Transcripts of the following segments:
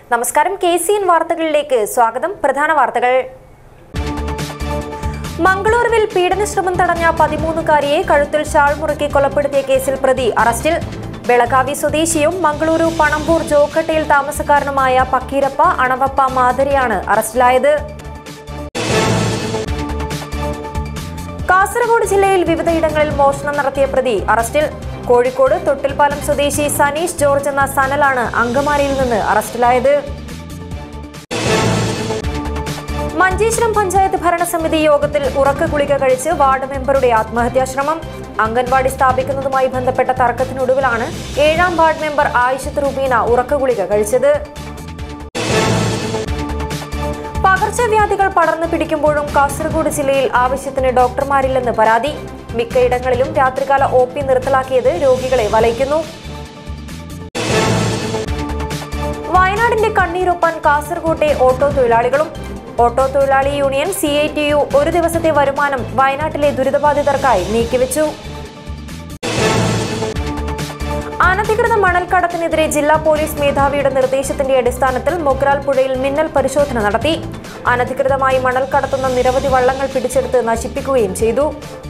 നമസ്കാരം K C N വാർത്തകളിലേക്ക് സ്വാഗതം പ്രധാന വാർത്തകൾ മംഗളൂരുവിൽ പീഡനശ്രമം തടഞ്ഞ പതിമൂന്നുകാരിയെ കഴുത്തിൽ ഷാൾ മുറുക്കി കൊലപ്പെടുത്തിയ കേസിൽ പ്രതി അറസ്റ്റിൽ ಬೆಳಗಾವಿ സ്വദേശിയും മംഗളൂരു പണമ്പൂർ ജോക്കട്ടയിൽ താമസക്കാരനുമായ പക്കീരപ്പ അണവപ്പ മാതരിയാണ് അറസ്റ്റിലായത് കാസർഗോഡ് ജില്ലയിൽ വിവിധയിടങ്ങളിൽ മോഷണം നടത്തിയ പ്രതി അറസ്റ്റിൽ കോഴിക്കോട് തൊട്ടിൽപ്പാലം സ്വദേശി സനീഷ് ജോർജ് എന്ന സനലാണ് അങ്കമാലിയിൽ നിന്ന് അറസ്റ്റിലായത് മഞ്ചേശ്വരം പഞ്ചായത്ത് ഭരണസമിതി യോഗത്തിൽ ഉറക്ക ഗുളിക കഴിച്ച് വാർഡ് മെമ്പറുടെ ആത്മഹത്യാശ്രമം അംഗൻവാടി സ്ഥാപിക്കുന്നതുമായി ബന്ധപ്പെട്ട തർക്കത്തിനൊടുവിലാണ് ഏഴാം വാർഡ് മെമ്പർ ആയിഷത്ത് റുബീന ഉറക്ക ഗുളിക കഴിച്ചത് പകർച്ചവ്യാധികൾ പടർന്നു പിടിക്കുമ്പോഴും കാസർഗോഡ് ജില്ലയിൽ ആവശ്യത്തിന് ഡോക്ടർമാരില്ലെന്ന് പരാതി മിക്കയിടങ്ങളിലും രാത്രികാല ഒ പി നിർത്തലാക്കിയത് രോഗികളെ വലയ്ക്കുന്നു വയനാടിന്റെ കണ്ണീരൊപ്പാൻ കാസർകോട്ടെ ഓട്ടോ തൊഴിലാളികളും ഓട്ടോ തൊഴിലാളി union C I T U ഒരു ദിവസത്തെ വരുമാനം വയനാട്ടിലെ ദുരിതബാധിതർക്കായി നീക്കിവെച്ചു അനധികൃത മണൽക്കടത്തിനെതിരെ ജില്ലാ പോലീസ് മേധാവിയുടെ നിർദ്ദേശത്തിന്റെ അടിസ്ഥാനത്തിൽ മൊഗ്രാൽ പുഴയിൽ മിന്നൽ പരിശോധന നടത്തി അനധികൃതമായി മണൽ കടത്തുന്ന നിരവധി വള്ളങ്ങൾ പിടിച്ചെടുത്ത് നശിപ്പിക്കുകയും ചെയ്തു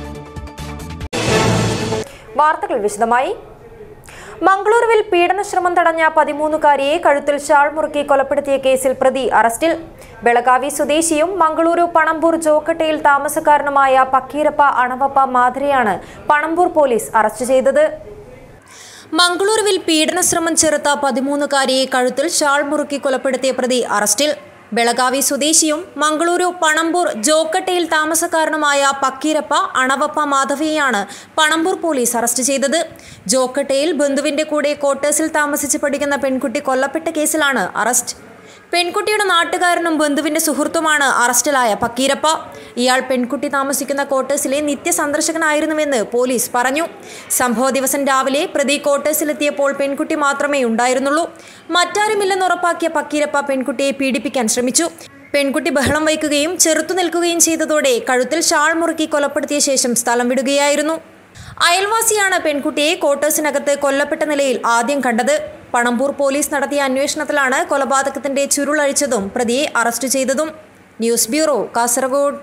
വാർത്തകൾ വിശദമായി മംഗളൂരുവിൽ പീഡനശ്രമം തടഞ്ഞ പതിമൂന്നുകാരിയെ കഴുത്തിൽ ഷാൾ മുറുക്കി കൊലപ്പെടുത്തിയ കേസിൽ പ്രതി അറസ്റ്റിൽ ಬೆಳಗಾವಿ സ്വദേശിയും മംഗളൂരു പണമ്പൂർ ജോക്കട്ടയിൽ താമസക്കാരനുമായ പക്കീരപ്പ അണവപ്പ മാധുരയാണ് പണമ്പൂർ പോലീസ് അറസ്റ്റ് ചെയ്തത് മംഗളൂരുവിൽ പീഡനശ്രമം ചെറുത്ത പതിമൂന്നുകാരിയെ കഴുത്തിൽ ഷാൾ മുറുക്കി കൊലപ്പെടുത്തിയ പ്രതി അറസ്റ്റിൽ ಬೆಳಗಾವಿ സ്വദേശിയും മംഗളൂരു പണമ്പൂർ ജോക്കട്ടയിൽ താമസക്കാരനുമായ പക്കീരപ്പ അണവപ്പ മാധവിയെയാണ് പണമ്പൂർ പോലീസ് അറസ്റ്റ് ചെയ്തത് ജോക്കട്ടയിൽ ബന്ധുവിന്റെ കൂടെ ക്വാർട്ടേഴ്സിൽ താമസിച്ച് പഠിക്കുന്ന പെൺകുട്ടി കൊല്ലപ്പെട്ട കേസിലാണ് അറസ്റ്റ് പെൺകുട്ടിയുടെ നാട്ടുകാരനും ബന്ധുവിന്റെ സുഹൃത്തുമാണ് അറസ്റ്റിലായ പക്കീരപ്പ ഇയാൾ പെൺകുട്ടി താമസിക്കുന്ന ക്വാർട്ടേഴ്സിലെ നിത്യസന്ദർശകനായിരുന്നുവെന്ന് പോലീസ് പറഞ്ഞു സംഭവ ദിവസം രാവിലെ പ്രതി ക്വാർട്ടേഴ്സിലെത്തിയപ്പോൾ പെൺകുട്ടി മാത്രമേ ഉണ്ടായിരുന്നുള്ളൂ മറ്റാരുമില്ലെന്ന് ഉറപ്പാക്കിയ പക്കീരപ്പ പെൺകുട്ടിയെ പീഡിപ്പിക്കാൻ ശ്രമിച്ചു പെൺകുട്ടി ബഹളം വയ്ക്കുകയും ചെറുത്തു നിൽക്കുകയും ചെയ്തതോടെ കഴുത്തിൽ ഷാൾ മുറുക്കി കൊലപ്പെടുത്തിയ ശേഷം സ്ഥലം വിടുകയായിരുന്നു അയൽവാസിയാണ് പെൺകുട്ടിയെ ക്വാർട്ടേഴ്സിനകത്ത് കൊല്ലപ്പെട്ട നിലയിൽ ആദ്യം കണ്ടത് പണമ്പൂർ പോലീസ് നടത്തിയ അന്വേഷണത്തിലാണ് കൊലപാതകത്തിന്റെ ചുരുളഴിച്ചതും പ്രതിയെ അറസ്റ്റ് ചെയ്തതും ന്യൂസ് ബ്യൂറോ കാസർഗോഡ്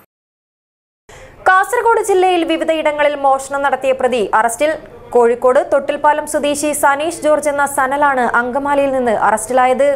കാസർഗോഡ് ജില്ലയിൽ വിവിധയിടങ്ങളിൽ മോഷണം നടത്തിയ പ്രതി അറസ്റ്റിൽ കോഴിക്കോട് തൊട്ടിൽപ്പാലം സ്വദേശി സനീഷ് ജോർജ് എന്ന സനലാണ് അങ്കമാലിയിൽ നിന്ന് അറസ്റ്റിലായത്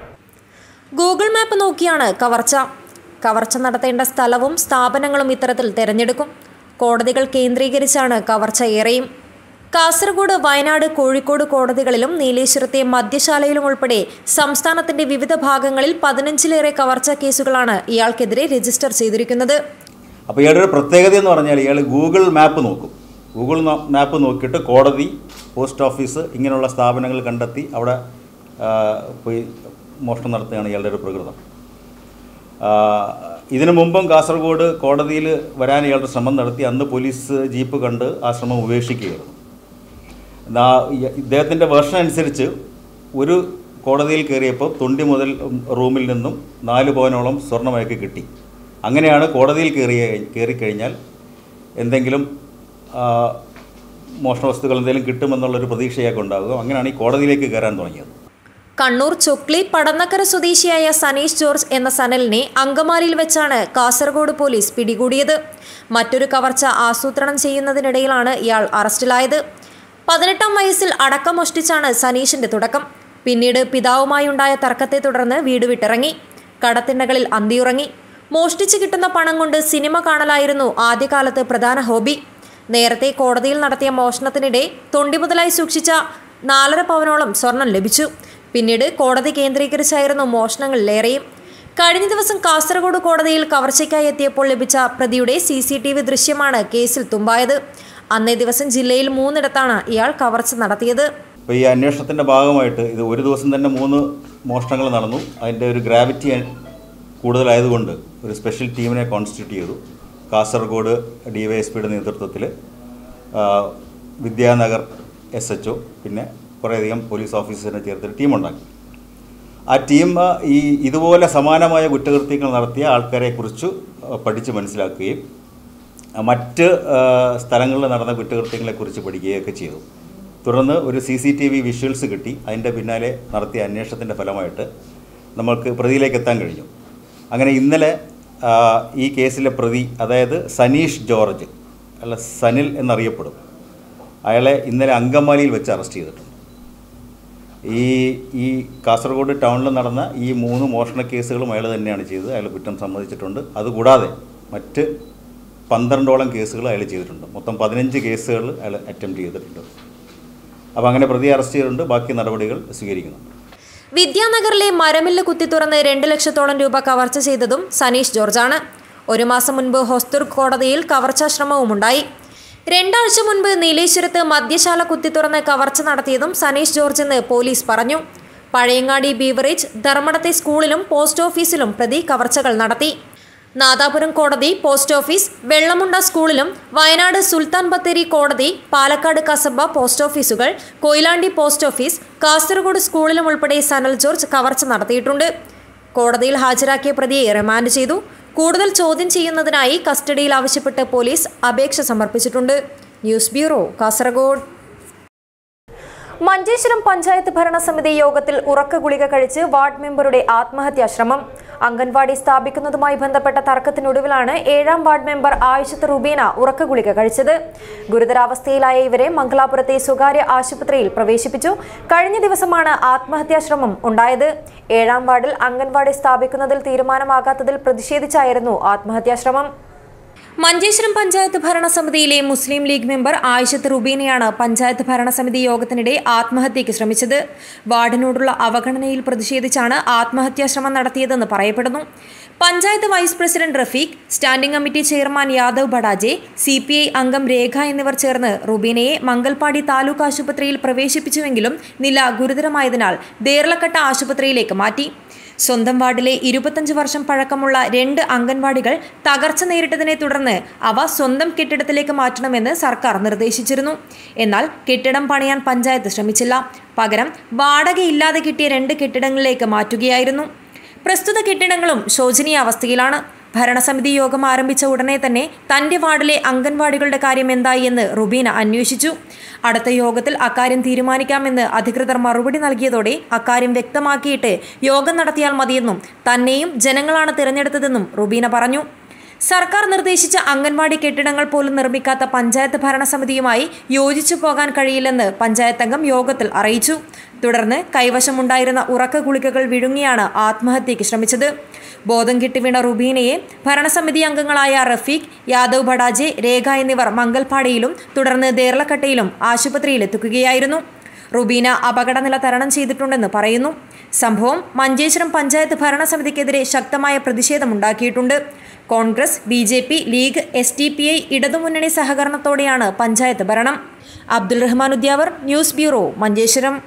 ഗൂഗിൾ മാപ്പ് നോക്കിയാണ് കവർച്ച കവർച്ച നടത്തേണ്ട സ്ഥലവും സ്ഥാപനങ്ങളും ഇത്തരത്തിൽ തിരഞ്ഞെടുക്കും കോടതികൾ കേന്ദ്രീകരിച്ചാണ് കവർച്ച ഏറെയും കാസർഗോഡ് വയനാട് കോഴിക്കോട് കോടതികളിലും നീലേശ്വരത്തെ മദ്യശാലയിലും ഉൾപ്പെടെ സംസ്ഥാനത്തിന്റെ വിവിധ ഭാഗങ്ങളിൽ പതിനഞ്ചിലേറെ കവർച്ച കേസുകളാണ് ഇയാൾക്കെതിരെ രജിസ്റ്റർ ചെയ്തിരിക്കുന്നത് അപ്പോൾ ഇയാളുടെ ഒരു പ്രത്യേകത എന്ന് പറഞ്ഞാൽ ഇയാൾ ഗൂഗിൾ മാപ്പ് നോക്കും ഗൂഗിൾ നോ- മാപ്പ് നോക്കിയിട്ട് കോടതി പോസ്റ്റ് ഓഫീസ് ഇങ്ങനെയുള്ള സ്ഥാപനങ്ങൾ കണ്ടെത്തി അവിടെ ആ, പോയി മോഷണം നടത്തുകയാണ് ഇയാളുടെ ഒരു പ്രകൃതം ആ, ഇതിനു മുമ്പും കാസർഗോഡ് കോടതിയിൽ വരാൻ ഇയാളുടെ ശ്രമം നടത്തി അന്ന് പോലീസ് ജീപ്പ് കണ്ട് ആ ശ്രമം ഉപേക്ഷിക്കുകയായിരുന്നു എന്നാ ഇ- ഇദ്ദേഹത്തിൻ്റെ വേർഷൻ അനുസരിച്ച് ഒരു കോടതിയിൽ കയറിയപ്പോൾ തൊണ്ടി മുതൽ റൂമിൽ നിന്നും നാല് പവനോളം സ്വർണ്ണമയക്ക് കിട്ടി അങ്ങനെയാണ് കോടതിയിൽ കയറിയ കയറിക്കഴിഞ്ഞാൽ എന്തെങ്കിലും ആ, മോഷണ വസ്തുക്കൾ എന്തെങ്കിലും കിട്ടുമെന്നുള്ളൊരു പ്രതീക്ഷയൊക്കെ ഉണ്ടാകുക അങ്ങനെയാണ് ഈ കോടതിയിലേക്ക് കയറാൻ തുടങ്ങിയത് കണ്ണൂർ ചൊക്ലി പടന്നക്കര സ്വദേശിയായ സനീഷ് ജോർജ് എന്ന സനലിനെ അങ്കമാലിയിൽ വെച്ചാണ് കാസർഗോഡ് പോലീസ് പിടികൂടിയത് മറ്റൊരു കവർച്ച ആസൂത്രണം ചെയ്യുന്നതിനിടയിലാണ് ഇയാൾ അറസ്റ്റിലായത് പതിനെട്ടാം വയസ്സിൽ അടക്കം മോഷ്ടിച്ചാണ് സനീഷിന്റെ തുടക്കം പിന്നീട് പിതാവുമായുണ്ടായ തർക്കത്തെ തുടർന്ന് വീട് വിട്ടിറങ്ങി കടത്തിണ്ണകളിൽ അന്തിയുറങ്ങി മോഷ്ടിച്ചു കിട്ടുന്ന പണം കൊണ്ട് സിനിമ കാണലായിരുന്നു ആദ്യകാലത്ത് പ്രധാന ഹോബി നേരത്തെ കോടതിയിൽ നടത്തിയ മോഷണത്തിനിടെ തൊണ്ടി മുതലായി സൂക്ഷിച്ച നാലര പവനോളം സ്വർണം ലഭിച്ചു പിന്നീട് കോടതി കേന്ദ്രീകരിച്ചായിരുന്നു മോഷണങ്ങളിലേറെയും കഴിഞ്ഞ ദിവസം കാസർഗോഡ് കോടതിയിൽ കവർച്ചയ്ക്കായി എത്തിയപ്പോൾ ലഭിച്ച പ്രതിയുടെ സി സി ടി വി ദൃശ്യമാണ് കേസിൽ തുമ്പായത് അന്നേ ദിവസം ജില്ലയിൽ മൂന്നിടത്താണ് ഇയാൾ കവർച്ച നടത്തിയത് അപ്പോൾ ഈ അന്വേഷണത്തിൻ്റെ ഭാഗമായിട്ട് ഇത് ഒരു ദിവസം തന്നെ മൂന്ന് മോഷണങ്ങൾ നടന്നു അതിൻ്റെ ഒരു ഗ്രാവിറ്റി കൂടുതലായതുകൊണ്ട് ഒരു സ്പെഷ്യൽ ടീമിനെ കോൺസ്റ്റിറ്റ്യൂട്ട് ചെയ്തു കാസർഗോഡ് ഡി വൈ എസ് പിയുടെ നേതൃത്വത്തിൽ വിദ്യാനഗർ എസ് എച്ച് ഒ പിന്നെ കുറേയധികം പോലീസ് ഓഫീസറിനെ ചേർത്തൊരു ടീമുണ്ടാക്കി ആ ടീം ആ, ഈ ഇതുപോലെ സമാനമായ കുറ്റകൃത്യങ്ങൾ നടത്തിയ ആൾക്കാരെക്കുറിച്ച് ആ, പഠിച്ച് മനസ്സിലാക്കുകയും ആ, മറ്റ് ആ, സ്ഥലങ്ങളിൽ നടന്ന കുറ്റകൃത്യങ്ങളെക്കുറിച്ച് പഠിക്കുകയൊക്കെ ചെയ്തു തുടർന്ന് ഒരു C C T V visuals കിട്ടി അതിൻ്റെ പിന്നാലെ നടത്തിയ അന്വേഷണത്തിൻ്റെ ഫലമായിട്ട് നമ്മൾക്ക് പ്രതിയിലേക്ക് എത്താൻ കഴിഞ്ഞു അങ്ങനെ ഇന്നലെ ആ, ഈ കേസിലെ പ്രതി അതായത് സനീഷ് ജോർജ് അല്ല സനിൽ എന്നറിയപ്പെടും അയാളെ ഇന്നലെ അങ്കമാലിയിൽ വെച്ച് അറസ്റ്റ് ചെയ്തിട്ടുണ്ട് ഈ ഈ കാസർഗോഡ് ടൗണിൽ നടന്ന ഈ മൂന്ന് മോഷണ കേസുകളും അയാൾ തന്നെയാണ് ചെയ്തത് അയാൾ കുറ്റം സമ്മതിച്ചിട്ടുണ്ട് അതുകൂടാതെ മറ്റ് പന്ത്രണ്ടോളം കേസുകൾ അയാൾ ചെയ്തിട്ടുണ്ട് മൊത്തം പതിനഞ്ച് കേസുകൾ അയാൾ അറ്റംപ്റ്റ് ചെയ്തിട്ടുണ്ട് അപ്പോൾ അങ്ങനെ പ്രതിയെ അറസ്റ്റ് ചെയ്തിട്ടുണ്ട് ബാക്കി നടപടികൾ സ്വീകരിക്കുന്നുണ്ട് വിദ്യാനഗറിലെ മരമില്ല് കുത്തി തുറന്ന് രണ്ട് ലക്ഷത്തോളം രൂപ കവർച്ച ചെയ്തതും സനീഷ് ജോർജാണ് ഒരു മാസം മുൻപ് ഹൊസ്തൂർ കോടതിയിൽ കവർച്ചാ ശ്രമവുമുണ്ടായി രണ്ടാഴ്ച മുൻപ് നീലേശ്വരത്ത് മദ്യശാല കുത്തി തുറന്ന് കവർച്ച നടത്തിയതും സനീഷ് ജോർജ് എന്ന് പോലീസ് പറഞ്ഞു പഴയങ്ങാടി ബീവറേജ് ധർമ്മടത്തെ സ്കൂളിലും പോസ്റ്റ് ഓഫീസിലും പ്രതി കവർച്ചകൾ നടത്തി നാദാപുരം കോടതി പോസ്റ്റ് ഓഫീസ് വെള്ളമുണ്ട സ്കൂളിലും വയനാട് സുൽത്താൻ ബത്തേരി കോടതി പാലക്കാട് കസബ പോസ്റ്റ് ഓഫീസുകൾ കൊയിലാണ്ടി പോസ്റ്റ് ഓഫീസ് കാസർഗോഡ് സ്കൂളിലും ഉൾപ്പെടെ സനൽ ജോർജ് കവർച്ച നടത്തിയിട്ടുണ്ട് കോടതിയിൽ ഹാജരാക്കിയ പ്രതിയെ റിമാൻഡ് ചെയ്തു കൂടുതൽ ചോദ്യം ചെയ്യുന്നതിനായി കസ്റ്റഡിയിൽ ആവശ്യപ്പെട്ട് പോലീസ് അപേക്ഷ സമർപ്പിച്ചിട്ടുണ്ട് ന്യൂസ് ബ്യൂറോ കാസർഗോഡ് മഞ്ചേശ്വരം പഞ്ചായത്ത് ഭരണസമിതി യോഗത്തിൽ ഉറക്ക ഗുളിക കഴിച്ച് വാർഡ് മെമ്പറുടെ ആത്മഹത്യാശ്രമം അംഗൻവാടി സ്ഥാപിക്കുന്നതുമായി ബന്ധപ്പെട്ട തർക്കത്തിനൊടുവിലാണ് ഏഴാം വാർഡ് മെമ്പർ ആയിഷത്ത് റുബീന ഉറക്ക ഗുളിക കഴിച്ചത് ഗുരുതരാവസ്ഥയിലായ ഇവരെ മംഗലാപുരത്തെ സ്വകാര്യ ആശുപത്രിയിൽ പ്രവേശിപ്പിച്ചു കഴിഞ്ഞ ദിവസമാണ് ആത്മഹത്യാശ്രമം ഉണ്ടായത് ഏഴാം വാർഡിൽ അംഗൻവാടി സ്ഥാപിക്കുന്നതിൽ തീരുമാനമാകാത്തതിൽ പ്രതിഷേധിച്ചായിരുന്നു ആത്മഹത്യാശ്രമം മഞ്ചേശ്വരം പഞ്ചായത്ത് ഭരണസമിതിയിലെ മുസ്ലിം ലീഗ് മെമ്പർ ആയിഷത്ത് റുബീനയാണ് പഞ്ചായത്ത് ഭരണസമിതി യോഗത്തിനിടെ ആത്മഹത്യയ്ക്ക് ശ്രമിച്ചത് വാർഡിനോടുള്ള അവഗണനയിൽ പ്രതിഷേധിച്ചാണ് ആത്മഹത്യാശ്രമം നടത്തിയതെന്ന് പറയപ്പെടുന്നു panchayat vice president Rafeeq standing committee chairman Yadav Badaje C P I അംഗം രേഖ എന്നിവർ ചേർന്ന് റുബീനയെ മംഗൽപാടി താലൂക്ക് ആശുപത്രിയിൽ പ്രവേശിപ്പിച്ചുവെങ്കിലും നില ഗുരുതരമായതിനാൽ ദേർലക്കട്ട ആശുപത്രിയിലേക്ക് മാറ്റി സ്വന്തം വാർഡിലെ ഇരുപത്തഞ്ച് വർഷം പഴക്കമുള്ള രണ്ട് അംഗൻവാടികൾ തകർച്ച നേരിട്ടതിനെ തുടർന്ന് അവ സ്വന്തം കെട്ടിടത്തിലേക്ക് മാറ്റണമെന്ന് സർക്കാർ നിർദ്ദേശിച്ചിരുന്നു എന്നാൽ കെട്ടിടം പണിയാൻ പഞ്ചായത്ത് ശ്രമിച്ചില്ല പകരം വാടകയില്ലാതെ കിട്ടിയ രണ്ട് കെട്ടിടങ്ങളിലേക്ക് മാറ്റുകയായിരുന്നു പ്രസ്തുത കെട്ടിടങ്ങളും ശോചനീയാവസ്ഥയിലാണ് ഭരണസമിതി യോഗം ആരംഭിച്ച ഉടനെ തന്നെ തന്റെ വാർഡിലെ അംഗൻവാടികളുടെ കാര്യം എന്തായി എന്ന് റുബീന അന്വേഷിച്ചു അടുത്ത യോഗത്തിൽ അക്കാര്യം തീരുമാനിക്കാമെന്ന് അധികൃതർ മറുപടി നൽകിയതോടെ അക്കാര്യം വ്യക്തമാക്കിയിട്ട് യോഗം നടത്തിയാൽ മതിയെന്നും തന്നെയും ജനങ്ങളാണ് തിരഞ്ഞെടുത്തതെന്നും റുബീന പറഞ്ഞു സർക്കാർ നിർദ്ദേശിച്ച അംഗൻവാടി കെട്ടിടങ്ങൾ പോലും നിർമ്മിക്കാത്ത പഞ്ചായത്ത് ഭരണസമിതിയുമായി യോജിച്ചു പോകാൻ കഴിയില്ലെന്ന് പഞ്ചായത്ത് അംഗം യോഗത്തിൽ അറിയിച്ചു തുടർന്ന് കൈവശമുണ്ടായിരുന്ന ഉറക്ക ഗുളികകൾ വിഴുങ്ങിയാണ് ആത്മഹത്യയ്ക്ക് ശ്രമിച്ചത് ബോധം കെട്ടി വീണ റുബീനയെ ഭരണസമിതി അംഗങ്ങളായ റഫീഖ് യാദവ് ബഡാജെ രേഖ എന്നിവർ മംഗൽപാടിയിലും തുടർന്ന് ദേർലക്കട്ടയിലും ആശുപത്രിയിലെത്തിക്കുകയായിരുന്നു റുബീന അപകടനില തരണം ചെയ്തിട്ടുണ്ടെന്ന് പറയുന്നു സംഭവം മഞ്ചേശ്വരം പഞ്ചായത്ത് ഭരണസമിതിക്കെതിരെ ശക്തമായ പ്രതിഷേധമുണ്ടാക്കിയിട്ടുണ്ട് Congress B J P League S T P I ഇടതുമുന്നണി സഹകരണത്തോടെയാണ് പഞ്ചായത്ത് ഭരണം അബ്ദുൾ റഹ്മാൻ ഉദ്യാവർ ന്യൂസ് ബ്യൂറോ മഞ്ചേശ്വരം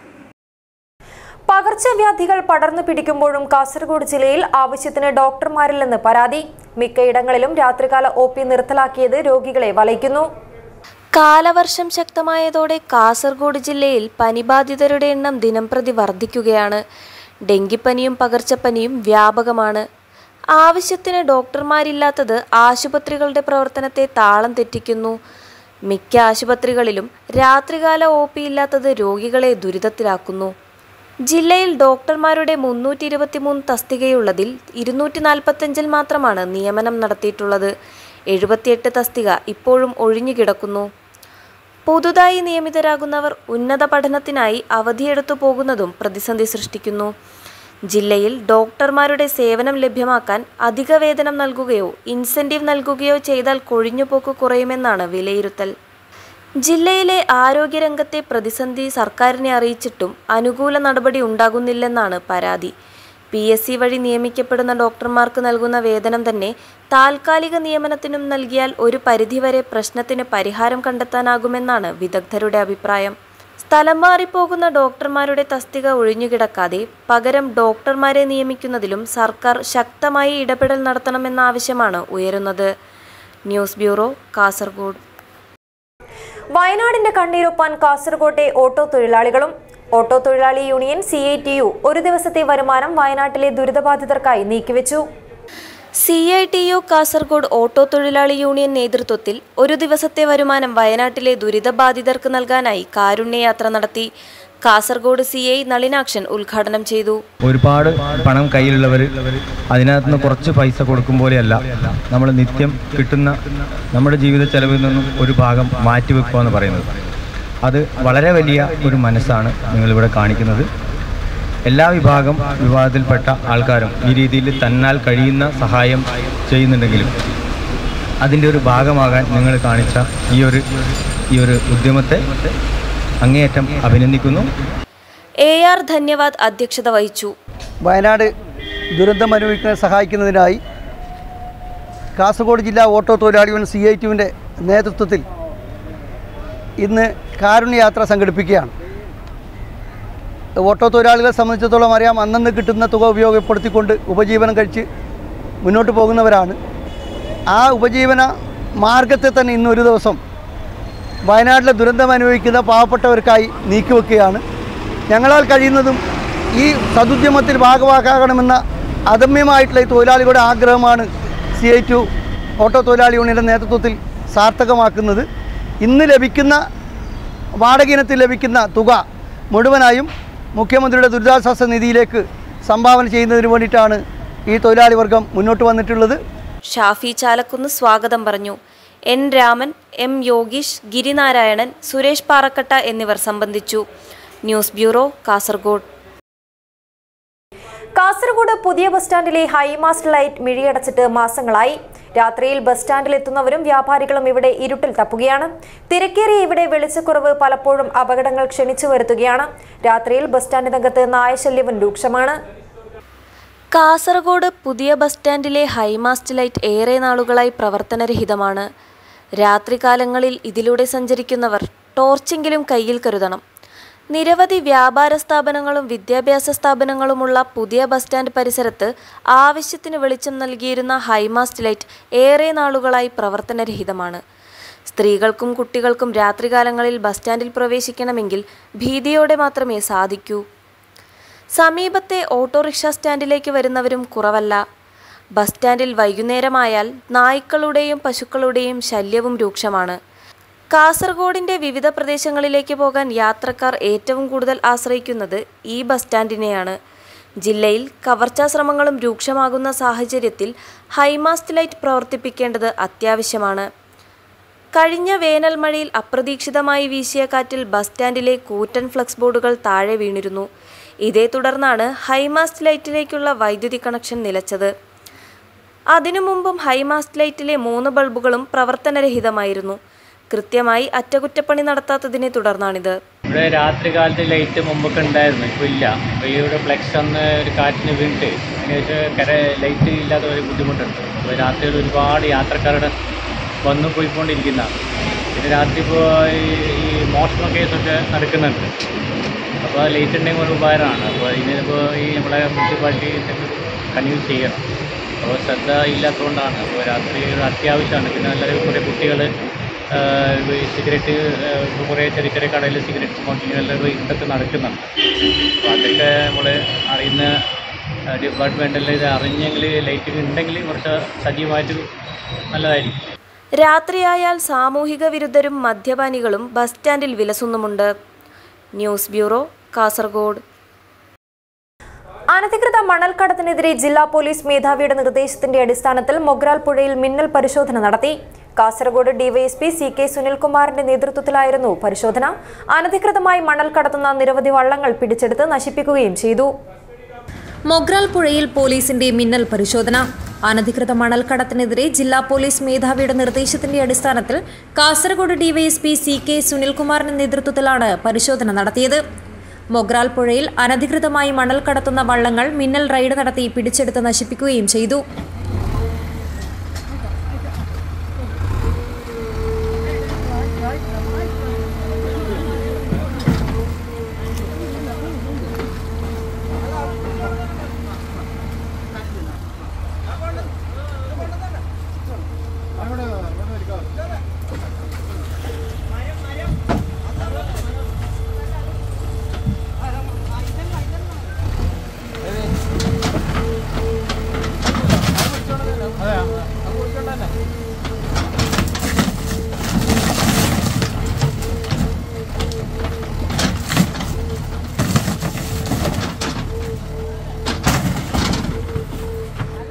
പകർച്ചവ്യാധികൾ പടർന്നു പിടിക്കുമ്പോഴും കാസർഗോഡ് ജില്ലയിൽ ആവശ്യത്തിന് ഡോക്ടർമാരില്ലെന്ന് പരാതി മിക്കയിടങ്ങളിലും രാത്രികാല ഒ പി നിർത്തലാക്കിയത് രോഗികളെ വലയ്ക്കുന്നു കാലവർഷം ശക്തമായതോടെ കാസർഗോഡ് ജില്ലയിൽ പനിബാധിതരുടെ എണ്ണം ദിനംപ്രതി വർദ്ധിക്കുകയാണ് ഡെങ്കിപ്പനിയും പകർച്ചപ്പനിയും വ്യാപകമാണ് ആവശ്യത്തിന് ഡോക്ടർമാരില്ലാത്തത് ആശുപത്രികളുടെ പ്രവർത്തനത്തെ താളം തെറ്റിക്കുന്നു മിക്ക ആശുപത്രികളിലും രാത്രികാല ഒ പി ഇല്ലാത്തത് രോഗികളെ ദുരിതത്തിലാക്കുന്നു ജില്ലയിൽ ഡോക്ടർമാരുടെ മുന്നൂറ്റി ഇരുപത്തിമൂന്ന് തസ്തികയുള്ളതിൽ ഇരുന്നൂറ്റി നാൽപ്പത്തഞ്ചിൽ മാത്രമാണ് നിയമനം നടത്തിയിട്ടുള്ളത് എഴുപത്തിയെട്ട് തസ്തിക ഇപ്പോഴും ഒഴിഞ്ഞുകിടക്കുന്നു പുതുതായി നിയമിതരാകുന്നവർ ഉന്നത പഠനത്തിനായി അവധിയെടുത്തു പോകുന്നതും പ്രതിസന്ധി സൃഷ്ടിക്കുന്നു ജില്ലയിൽ ഡോക്ടർമാരുടെ സേവനം ലഭ്യമാക്കാൻ അധിക വേതനം നൽകുകയോ ഇൻസെന്റീവ് നൽകുകയോ ചെയ്താൽ കൊഴിഞ്ഞുപോക്ക് കുറയുമെന്നാണ് വിലയിരുത്തൽ ജില്ലയിലെ ആരോഗ്യരംഗത്തെ പ്രതിസന്ധി സർക്കാരിനെ അറിയിച്ചിട്ടും അനുകൂല നടപടി ഉണ്ടാകുന്നില്ലെന്നാണ് പരാതി പി എസ് സി വഴി നിയമിക്കപ്പെടുന്ന ഡോക്ടർമാർക്ക് നൽകുന്ന വേതനം തന്നെ താൽക്കാലിക നിയമനത്തിനും നൽകിയാൽ ഒരു പരിധിവരെ പ്രശ്നത്തിന് പരിഹാരം കണ്ടെത്താനാകുമെന്നാണ് വിദഗ്ധരുടെ അഭിപ്രായം സ്ഥലം മാറിപ്പോകുന്ന ഡോക്ടർമാരുടെ തസ്തിക ഒഴിഞ്ഞുകിടക്കാതെ പകരം ഡോക്ടർമാരെ നിയമിക്കുന്നതിലും സർക്കാർ ശക്തമായി ഇടപെടൽ നടത്തണമെന്ന ആവശ്യമാണ് ഉയരുന്നത് ന്യൂസ് ബ്യൂറോ കാസർഗോഡ് വയനാടിന്റെ കണ്ണീരൊപ്പാൻ കാസർകോട്ടെ ഓട്ടോ തൊഴിലാളികളും ഓട്ടോ തൊഴിലാളി union C I T U ഒരു ദിവസത്തെ വരുമാനം വയനാട്ടിലെ ദുരിതബാധിതർക്കായി നീക്കിവെച്ചു C I T U Kasaragod auto തൊഴിലാളി യൂണിയൻ നേതൃത്വത്തിൽ ഒരു ദിവസത്തെ വരുമാനം വയനാട്ടിലെ ദുരിതബാധിതർക്ക് നൽകാനായി കാരുണ്യയാത്ര നടത്തി കാസർഗോഡ് സി ഐ നളിനാക്ഷൻ ഉദ്ഘാടനം ചെയ്തു ഒരുപാട് പണം കയ്യിലുള്ളവർ അതിനകത്ത് നിന്ന് കുറച്ച് പൈസ കൊടുക്കും പോലെയല്ല നമ്മൾ നിത്യം കിട്ടുന്ന നമ്മുടെ ജീവിത ചെലവിൽ നിന്നും ഒരു ഭാഗം മാറ്റിവെക്കുക എന്ന് പറയുന്നത് അത് വളരെ വലിയ ഒരു മനസ്സാണ് നിങ്ങളിവിടെ കാണിക്കുന്നത് എല്ലാ വിഭാഗം വിഭാഗത്തിൽപ്പെട്ട ആൾക്കാരും ഈ രീതിയിൽ തന്നാൽ കഴിയുന്ന സഹായം ചെയ്യുന്നുണ്ടെങ്കിലും അതിൻ്റെ ഒരു ഭാഗമാകാൻ നിങ്ങൾ കാണിച്ച ഈ ഒരു ഈ ഒരു ഉദ്യമത്തെ അങ്ങേയറ്റം അഭിനന്ദിക്കുന്നു എ ആർ ധന്യവാദ് അധ്യക്ഷത വഹിച്ചു വയനാട് ദുരന്തം അനുഭവിക്കുന്നവരെ സഹായിക്കുന്നതിനായി കാസർഗോഡ് ജില്ലാ ഓട്ടോ തൊഴിലാളി യൂണിയൻ സി ഐ ടുവിൻ്റെ നേതൃത്വത്തിൽ ഇന്ന് കാരുണ്യയാത്ര സംഘടിപ്പിക്കുകയാണ് ഓട്ടോ തൊഴിലാളികളെ സംബന്ധിച്ചിടത്തോളം അറിയാം അന്നന്ന് കിട്ടുന്ന തുക ഉപയോഗപ്പെടുത്തിക്കൊണ്ട് ഉപജീവനം കഴിച്ച് മുന്നോട്ട് പോകുന്നവരാണ് ആ ഉപജീവന മാർഗത്തെ തന്നെ ഇന്ന് ഒരു ദിവസം വയനാട്ടിലെ ദുരന്തം അനുഭവിക്കുന്ന പാവപ്പെട്ടവർക്കായി നീക്കിവെക്കുകയാണ് ഞങ്ങളാൽ കഴിയുന്നതും ഈ സതുദ്യമത്തിൽ ഭാഗവാക്കാകണമെന്ന അദമ്യമായിട്ടുള്ള ഈ തൊഴിലാളികളുടെ ആഗ്രഹമാണ് സി ഐ ടു ഓട്ടോ തൊഴിലാളി യൂണിയൻ്റെ നേതൃത്വത്തിൽ സാർത്ഥകമാക്കുന്നത് ഇന്ന് ലഭിക്കുന്ന വാടക ഇനത്തിൽ ലഭിക്കുന്ന തുക മുഴുവനായും മുഖ്യമന്ത്രിയുടെ ദുരിതാശ്വാസ നിധിയിലേക്ക് സംഭാവന ചെയ്യുന്നതിന് വേണ്ടിയിട്ടാണ് ഈ തൊഴിലാളി വർഗം മുന്നോട്ട് വന്നിട്ടുള്ളത് ഷാഫി ചാലക്കുന്ന് സ്വാഗതം പറഞ്ഞു എൻ രാമൻ എം യോഗീഷ് ഗിരിനാരായണൻ സുരേഷ് പാറക്കട്ട എന്നിവർ സംബന്ധിച്ചു ന്യൂസ് ബ്യൂറോ കാസർഗോഡ് കാസർഗോഡ് പുതിയ ബസ് സ്റ്റാൻഡിലെ ഹൈമാസ്റ്റ് ലൈറ്റ് മിഴിയടച്ചിട്ട് മാസങ്ങളായി രാത്രിയിൽ ബസ് സ്റ്റാൻഡിൽ എത്തുന്നവരും വ്യാപാരികളും ഇവിടെ ഇരുട്ടിൽ തപ്പുകയാണ് തിരക്കേറിയ ഇവിടെ വെളിച്ചക്കുറവ് പലപ്പോഴും അപകടങ്ങൾ ക്ഷണിച്ചു വരുത്തുകയാണ് രാത്രിയിൽ ബസ് സ്റ്റാൻഡിനകത്ത് നായശല്യവും രൂക്ഷമാണ് കാസർഗോഡ് പുതിയ ബസ് സ്റ്റാൻഡിലെ ഹൈമാസ്റ്റ് ലൈറ്റ് ഏറെ നാളുകളായി പ്രവർത്തനരഹിതമാണ് രാത്രികാലങ്ങളിൽ ഇതിലൂടെ സഞ്ചരിക്കുന്നവർ ടോർച്ചെങ്കിലും കയ്യിൽ കരുതണം നിരവധി വ്യാപാര സ്ഥാപനങ്ങളും വിദ്യാഭ്യാസ സ്ഥാപനങ്ങളുമുള്ള പുതിയ ബസ് സ്റ്റാൻഡ് പരിസരത്ത് ആവശ്യത്തിന് വെളിച്ചം നൽകിയിരുന്ന ഹൈമാസ്റ്റ് ലൈറ്റ് ഏറെ നാളുകളായി പ്രവർത്തനരഹിതമാണ് സ്ത്രീകൾക്കും കുട്ടികൾക്കും രാത്രികാലങ്ങളിൽ ബസ് സ്റ്റാൻഡിൽ പ്രവേശിക്കണമെങ്കിൽ ഭീതിയോടെ മാത്രമേ സാധിക്കൂ സമീപത്തെ ഓട്ടോറിക്ഷ സ്റ്റാൻഡിലേക്ക് വരുന്നവരും കുറവല്ല ബസ് സ്റ്റാൻഡിൽ വൈകുന്നേരമായാൽ നായ്ക്കളുടെയും പശുക്കളുടെയും ശല്യവും രൂക്ഷമാണ് കാസർഗോഡിന്റെ വിവിധ പ്രദേശങ്ങളിലേക്ക് പോകാൻ യാത്രക്കാർ ഏറ്റവും കൂടുതൽ ആശ്രയിക്കുന്നത് ഈ ബസ് സ്റ്റാൻഡിനെയാണ് ജില്ലയിൽ കവർച്ചാ ശ്രമങ്ങളും രൂക്ഷമാകുന്ന സാഹചര്യത്തിൽ ഹൈമാസ്റ്റ് ലൈറ്റ് പ്രവർത്തിപ്പിക്കേണ്ടത് അത്യാവശ്യമാണ് കഴിഞ്ഞ വേനൽ മഴയിൽ അപ്രതീക്ഷിതമായി വീശിയ കാറ്റിൽ ബസ് സ്റ്റാൻഡിലെ കൂറ്റൻ ഫ്ലക്സ് ബോർഡുകൾ താഴെ വീണിരുന്നു ഇതേ തുടർന്നാണ് ഹൈമാസ്റ്റ് ലൈറ്റിലേക്കുള്ള വൈദ്യുതി കണക്ഷൻ നിലച്ചത് അതിനു മുമ്പും ഹൈമാസ്റ്റ് ലൈറ്റിലെ മൂന്ന് ബൾബുകളും പ്രവർത്തനരഹിതമായിരുന്നു കൃത്യമായി അറ്റകുറ്റപ്പണി നടത്താത്തതിനെ തുടർന്നാണിത് ഇവിടെ രാത്രി കാലത്ത് ലൈറ്റ് മുമ്പൊക്കെ ഉണ്ടായിരുന്നു ഇപ്പോൾ ഇല്ല അപ്പോൾ ഇവിടെ ഫ്ലെക്സ് അന്ന് ഒരു കാറ്റിന് വീണിട്ട് അതിനുശേഷം കര ലൈറ്റ് ഇല്ലാത്ത ഒരു ബുദ്ധിമുട്ടുണ്ട് അപ്പോൾ രാത്രിയിൽ ഒരുപാട് യാത്രക്കാരുടെ വന്നു പോയിക്കൊണ്ടിരിക്കുന്നതാണ് പിന്നെ രാത്രി ഇപ്പോൾ ഈ ഈ മോഷണ കേസൊക്കെ നടക്കുന്നുണ്ട് അപ്പോൾ ലൈറ്റ് ഉണ്ടെങ്കിൽ ഒരു ഉപകാരമാണ് അപ്പോൾ ഇതിനിപ്പോൾ ഈ നമ്മളെ മുനിസിപ്പാലിറ്റി കൺയൂസ് ചെയ്യണം അപ്പോൾ ശ്രദ്ധ ഇല്ലാത്തതുകൊണ്ടാണ് അപ്പോൾ രാത്രി ഒരു അത്യാവശ്യമാണ് പിന്നെ എല്ലാവരും കുറേ കുട്ടികൾ സിഗരറ്റ് ഇപ്പോൾ കുറേ ചെറിയ ചെറിയ കടയിൽ സിഗരറ്റ് സ്മോക്കിംഗ് എല്ലാം ഇതൊക്കെ നടക്കുന്നുണ്ട് അപ്പോൾ അതൊക്കെ നമ്മൾ അറിയുന്ന ഡിപ്പാർട്ട്മെൻറ്റിൽ ഇത് അറിഞ്ഞെങ്കിൽ ലൈറ്റ് ഉണ്ടെങ്കിൽ കുറച്ച് സജീവമായിട്ട് നല്ലതായിരിക്കും രാത്രിയായാൽ സാമൂഹിക വിരുദ്ധരും മദ്യപാനികളും ബസ് സ്റ്റാൻഡിൽ വിലസുന്നുമുണ്ട് ന്യൂസ് ബ്യൂറോ കാസർഗോഡ് അനധികൃത മണൽക്കടത്തിനെതിരെ ജില്ലാ പോലീസ് മേധാവിയുടെ നിർദ്ദേശത്തിന്റെ അടിസ്ഥാനത്തിൽ മൊഗ്രാൽ പുഴയിൽ മിന്നൽ പരിശോധന നടത്തി കാസർഗോഡ് ഡിവൈഎസ്പി സി കെ സുനിൽകുമാറിന്റെ നേതൃത്വത്തിലായിരുന്നു പരിശോധന അനധികൃതമായി മണൽ കടത്തുന്ന നിരവധി വള്ളങ്ങൾ പിടിച്ചെടുത്ത് നശിപ്പിക്കുകയും ചെയ്തു മൊഗ്രാൽ പുഴയിൽ പോലീസിന്റെ മിന്നൽ പരിശോധന അനധികൃത മണൽക്കടത്തിനെതിരെ ജില്ലാ പോലീസ് മേധാവിയുടെ നിർദ്ദേശത്തിന്റെ അടിസ്ഥാനത്തിൽ കാസർഗോഡ് ഡിവൈഎസ്പി സി കെ സുനിൽകുമാറിന്റെ നേതൃത്വത്തിലാണ് പരിശോധന നടത്തിയത് മൊഗ്രാൽ പുഴയിൽ അനധികൃതമായി മണൽ കടത്തുന്ന വള്ളങ്ങൾ മിന്നൽ റെയ്ഡ് നടത്തി പിടിച്ചെടുത്ത് നശിപ്പിക്കുകയും ചെയ്തു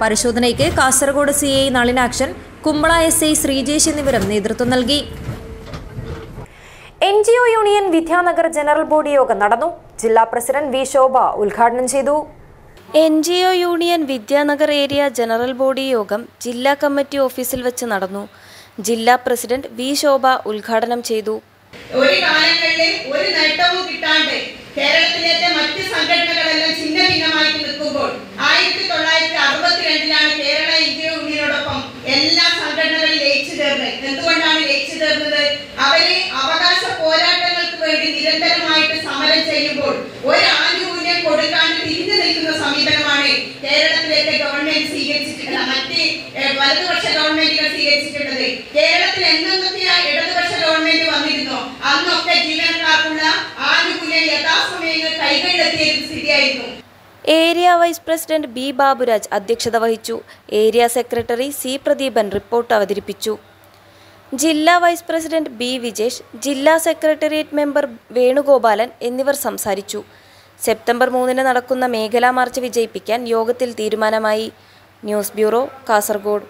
പരിശോധനയ്ക്ക് Kasaragod C I Nalinakshan Kumbla S I Sreejesh എന്നിവരും നേതൃത്വം നൽകി N G O union Vidyanagar general body യോഗം നടന്നു ജില്ലാ പ്രസിഡന്റ് വി ശോഭ ഉദ്ഘാടനം ചെയ്തു N G O union Vidyanagar area general body യോഗം ജില്ലാ കമ്മിറ്റി ഓഫീസിൽ വെച്ച് നടന്നു ജില്ലാ പ്രസിഡന്റ് വി ശോഭ ഉദ്ഘാടനം ചെയ്തു ഒരു കാലങ്ങളിൽ ഒരു നേട്ടവും കിട്ടാണ്ട് കേരളത്തിലെ മറ്റ് സംഘടനകളെല്ലാം ഛിന്ന ഭിന്നമായിട്ട് നിൽക്കുമ്പോൾ ആയിരത്തി തൊള്ളായിരത്തി അറുപത്തിരണ്ടിലാണ് കേരള ഇന്ത്യ യൂണിയനോടൊപ്പം എല്ലാ സംഘടനകളും ലയിച്ചു ചേർന്നത് എന്തുകൊണ്ടാണ് ലയിച്ചു ചേർന്നത് അവര് അവകാശ പോരാട്ടങ്ങൾക്ക് വേണ്ടി നിരന്തരമായിട്ട് സമരം ചെയ്യുമ്പോൾ ഒരു ആനുകൂല്യം കൊടുക്കാണ്ട് തിരിഞ്ഞു നിൽക്കുന്ന സമീപനമാണ് കേരളത്തിലേക്ക് ഗവൺമെന്റ് സ്വീകരിച്ചിട്ടുള്ളത് മറ്റ് ഏഹ്, വലതുപക്ഷ ഗവൺമെന്റുകൾ സ്വീകരിച്ചിട്ടുള്ളത് കേരളത്തിൽ എന്തൊക്കെയാ ഇടതുപക്ഷ ഗവൺമെന്റ് വന്നിരുന്നോ അന്നൊക്കെ ജീവനക്കാർക്കുള്ള ആനുകൂല്യം യഥാസമയങ്ങൾ കൈകളിലെത്തിയ ഒരു സ്ഥിതിയായിരുന്നു area vice president B Baburaj അധ്യക്ഷത വഹിച്ചു area secretary C Pradeepan report അവതരിപ്പിച്ചു ജില്ലാ വൈസ് പ്രസിഡന്റ് ബി വിജേഷ് ജില്ലാ സെക്രട്ടേറിയറ്റ് മെമ്പർ വേണുഗോപാലൻ എന്നിവർ സംസാരിച്ചു സെപ്റ്റംബർ മൂന്നിന് നടക്കുന്ന മേഖലാ മാർച്ച് വിജയിപ്പിക്കാൻ യോഗത്തിൽ തീരുമാനമായി ന്യൂസ് ബ്യൂറോ കാസർഗോഡ്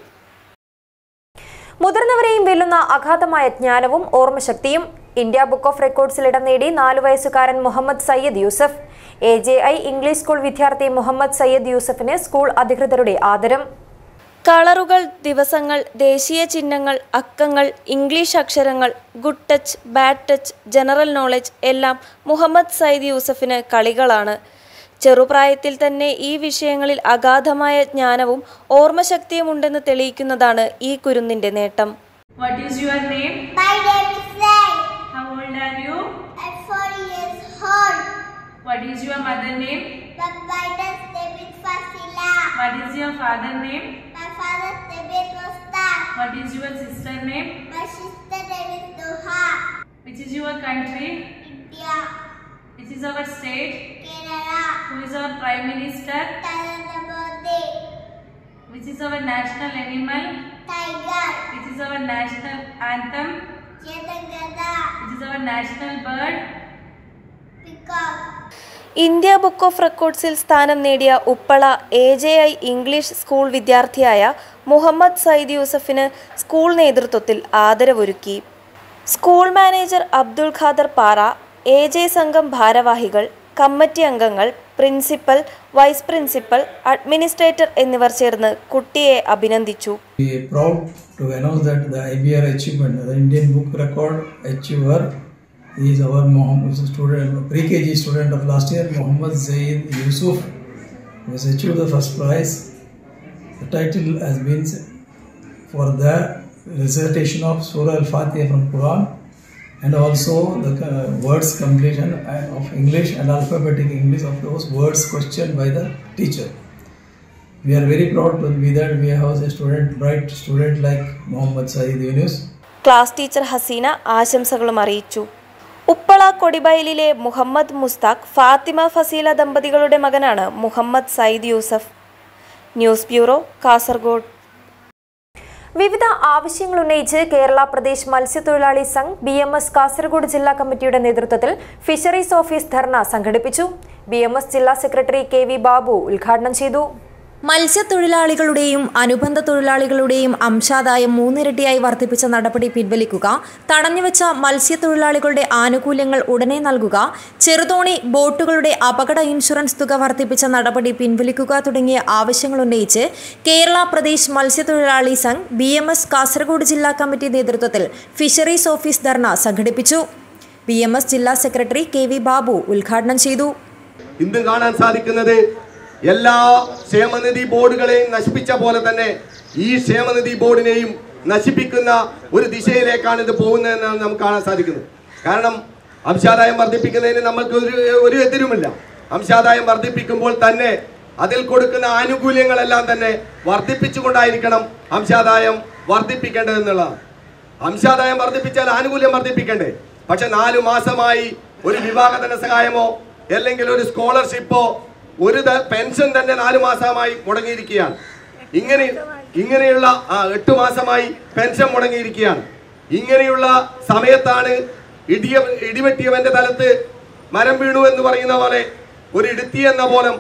മുതിർന്നവരെയും വെല്ലുന്ന അഗാധമായ ജ്ഞാനവും ഓർമ്മശക്തിയും ഇന്ത്യ ബുക്ക് ഓഫ് റെക്കോർഡ്സിൽ ഇടം നേടി നാലു വയസ്സുകാരൻ Muhammad Sayyad Yusuf A J I English school വിദ്യാർത്ഥി മുഹമ്മദ് സയ്യദ് യൂസഫിന് സ്കൂൾ അധികൃതരുടെ ആദരം കളറുകൾ ദിവസങ്ങൾ ദേശീയ ചിഹ്നങ്ങൾ അക്കങ്ങൾ ഇംഗ്ലീഷ് അക്ഷരങ്ങൾ good touch bad touch general knowledge എല്ലാം മുഹമ്മദ് സയ്യിദ് യൂസഫിന് കളികളാണ് ചെറുപ്രായത്തിൽ തന്നെ ഈ വിഷയങ്ങളിൽ അഗാധമായ ജ്ഞാനവും ഓർമ്മശക്തിയും ഉണ്ടെന്ന് തെളിയിക്കുന്നതാണ് ഈ കുരുന്നിന്റെ നേട്ടം What is your name? My name is Ray. How old are you? I'm four years old. What is your mother name? My mother's name is Fasila. What is your father name? My father's name is Mustaq. What is your sister name? My sister name is Doha. Which is your country? India. Which is our state? Kerala. Who is our prime minister? Narendra Modi. Which is our national animal? Tiger. Which is our national anthem? Jatangada. Which is our national bird? Peacock. India book of റെക്കോർഡ്സിൽ സ്ഥാനം നേടിയ Uppala A J I English school വിദ്യാർത്ഥിയായ മുഹമ്മദ് സയ്യിദ് യൂസഫിന് school നേതൃത്വത്തിൽ ആദരവൊരുക്കി school manager Abdul Khader Para A J സംഘം ഭാരവാഹികൾ committee അംഗങ്ങൾ പ്രിൻസിപ്പൽ വൈസ് പ്രിൻസിപ്പൽ അഡ്മിനിസ്ട്രേറ്റർ എന്നിവർ ചേർന്ന് കുട്ടിയെ അഭിനന്ദിച്ചു We are proud to announce that the IBR achievement, the Indian Book Record achiever, is our Mohammed student, pre-KG student of last year, Muhammad Zaid Yusuf, who has achieved the first prize. The title has been for the recitation of Surah Al-Fatiha from Quran and also the uh, words completion of English and alphabetic English of those words questioned by the teacher. We are very proud to be that we have a student, bright student like Muhammad Saeed Yunus. Class teacher Haseena ആശംസകളും അറിയിച്ചു ഉപ്പള കൊടിബയലിലെ മുഹമ്മദ് മുസ്താഖ് ഫാത്തിമ ഫസീല ദമ്പതികളുടെ മകനാണ് Muhammad Sayyid Yusuf news bureau Kasaragod വിവിധ ആവശ്യങ്ങൾ ഉന്നയിച്ച് കേരള പ്രദേശ് മത്സ്യത്തൊഴിലാളി Sangh B M S Kasaragod ജില്ലാ കമ്മിറ്റിയുടെ നേതൃത്വത്തിൽ ഫിഷറീസ് ഓഫീസ് ധർണ സംഘടിപ്പിച്ചു ബി എം എസ് ജില്ലാ സെക്രട്ടറി കെ വി ബാബു ഉദ്ഘാടനം ചെയ്തു മത്സ്യത്തൊഴിലാളികളുടെയും അനുബന്ധ തൊഴിലാളികളുടെയും അംശാദായം മൂന്നിരട്ടിയായി വർദ്ധിപ്പിച്ച നടപടി പിൻവലിക്കുക തടഞ്ഞുവെച്ച മത്സ്യത്തൊഴിലാളികളുടെ ആനുകൂല്യങ്ങൾ ഉടനെ നൽകുക ചെറുതോണി ബോട്ടുകളുടെ അപകട ഇൻഷുറൻസ് തുക വർദ്ധിപ്പിച്ച നടപടി പിൻവലിക്കുക തുടങ്ങിയ ആവശ്യങ്ങൾ ഉന്നയിച്ച് കേരള പ്രദേശ് മത്സ്യത്തൊഴിലാളി Sangh B M S Kasaragod ജില്ലാ കമ്മിറ്റി നേതൃത്വത്തിൽ ഫിഷറീസ് ഓഫീസ് ധർണ സംഘടിപ്പിച്ചു ബി എം എസ് ജില്ലാ സെക്രട്ടറി കെ വി ബാബു ഉദ്ഘാടനം ചെയ്തു ഇന്ന് കാണാൻ സാധിക്കുന്നത് എല്ലാ ക്ഷേമനിധി ബോർഡുകളെയും നശിപ്പിച്ച പോലെ തന്നെ ഈ ക്ഷേമനിധി ബോർഡിനെയും നശിപ്പിക്കുന്ന ഒരു ദിശയിലേക്കാണ് ഇത് പോകുന്നതെന്നാണ് നമുക്ക് കാണാൻ സാധിക്കുന്നത് കാരണം അംശാദായം വർദ്ധിപ്പിക്കുന്നതിന് നമ്മൾക്ക് ഒരു ഒരു എതിരുമില്ല അംശാദായം വർദ്ധിപ്പിക്കുമ്പോൾ തന്നെ അതിൽ കൊടുക്കുന്ന ആനുകൂല്യങ്ങളെല്ലാം തന്നെ വർദ്ധിപ്പിച്ചുകൊണ്ടായിരിക്കണം അംശാദായം വർദ്ധിപ്പിക്കേണ്ടതെന്നുള്ളതാണ് അംശാദായം വർദ്ധിപ്പിച്ചാൽ ആനുകൂല്യം വർദ്ധിപ്പിക്കണ്ടേ പക്ഷെ നാലു മാസമായി ഒരു വിവാഹ ധനസഹായമോ അല്ലെങ്കിൽ ഒരു സ്കോളർഷിപ്പോ ഒരു ത- പെൻഷൻ തന്നെ നാലു മാസമായി മുടങ്ങിയിരിക്കുകയാണ് ഇങ്ങനെ ഇങ്ങനെയുള്ള ആ എട്ട് മാസമായി പെൻഷൻ മുടങ്ങിയിരിക്കുകയാണ് ഇങ്ങനെയുള്ള സമയത്താണ് ഇടിയ ഇടിവെട്ടിയവന്റെ തലത്ത് മരം വീണു എന്ന് പറയുന്ന പോലെ ഒരു ഇടുത്തി എന്ന പോലെ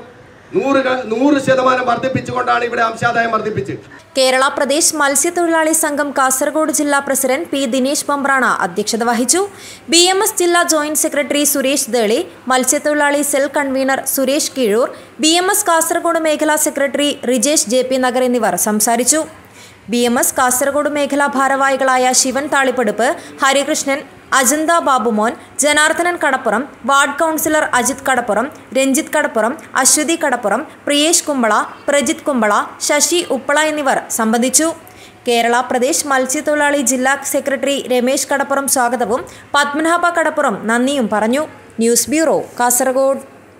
നൂറ് ക- നൂറ് ശതമാനം വർദ്ധിപ്പിച്ചുകൊണ്ടാണ് ഇവിടെ അംശാദായം വർദ്ധിപ്പിച്ചത് കേരള പ്രദേശ് മത്സ്യത്തൊഴിലാളി സംഘം കാസർഗോഡ് ജില്ലാ പ്രസിഡന്റ് പി ദിനേശ് പമ്പ്രാണ അധ്യക്ഷത വഹിച്ചു ബി എം എസ് ജില്ലാ ജോയിന്റ് സെക്രട്ടറി സുരേഷ് ദേളി മത്സ്യത്തൊഴിലാളി cell convener Suresh Keezhur B M S Kasaragod മേഖലാ secretary Rijesh J P Nagar എന്നിവർ സംസാരിച്ചു ബി എം എസ് കാസർഗോഡ് മേഖലാ ഭാരവാഹികളായ ശിവൻ താളിപ്പടുപ്പ് ഹരികൃഷ്ണൻ അജന്ത ബാബുമോൻ ജനാർദ്ദനൻ കടപ്പുറം വാർഡ് കൗൺസിലർ അജിത് കടപ്പുറം രഞ്ജിത്ത് കടപ്പുറം അശ്വതി കടപ്പുറം പ്രിയേഷ് കുമ്പള പ്രജിത് കുമ്പള ശശി ഉപ്പള എന്നിവർ സംബന്ധിച്ചു കേരള പ്രദേശ് മത്സ്യത്തൊഴിലാളി ജില്ലാ സെക്രട്ടറി രമേശ് കടപ്പുറം സ്വാഗതവും പത്മനാഭ കടപ്പുറം നന്ദിയും പറഞ്ഞു news bureau Kasaragod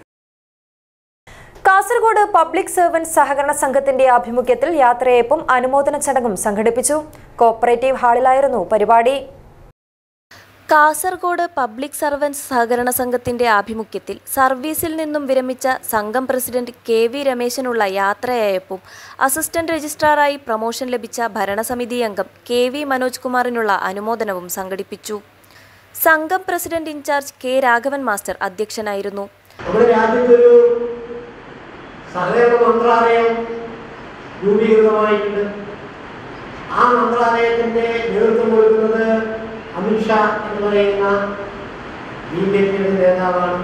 Kasaragod public servants സഹകരണ സംഘത്തിന്റെ ആഭിമുഖ്യത്തിൽ യാത്രയയപ്പും അനുമോദന ചടങ്ങും സംഘടിപ്പിച്ചു കോപ്പറേറ്റീവ് ഹാളിലായിരുന്നു പരിപാടി കാസർഗോഡ് പബ്ലിക് സർവൻസ് സഹകരണ സംഘത്തിന്റെ ആഭിമുഖ്യത്തിൽ സർവീസിൽ നിന്നും വിരമിച്ച സംഘം പ്രസിഡന്റ് കെ വി രമേശനുള്ള യാത്രയയപ്പും അസിസ്റ്റന്റ് രജിസ്ട്രാറായി പ്രമോഷൻ ലഭിച്ച ഭരണസമിതി അംഗം കെ വി മനോജ് കുമാറിനുള്ള അനുമോദനവും സംഘടിപ്പിച്ചു സംഘം president in charge K Raghavan master അധ്യക്ഷനായിരുന്നു നമ്മുടെ രാജ്യത്തൊരു സഹകരണ മന്ത്രാലയം രൂപീകൃതമായിട്ടുണ്ട് ആ മന്ത്രാലയത്തിന്റെ നേതൃത്വം കൊടുക്കുന്നത് അമിത്ഷാ എന്ന് പറയുന്ന ബി ജെ പിയുടെ നേതാവാണ്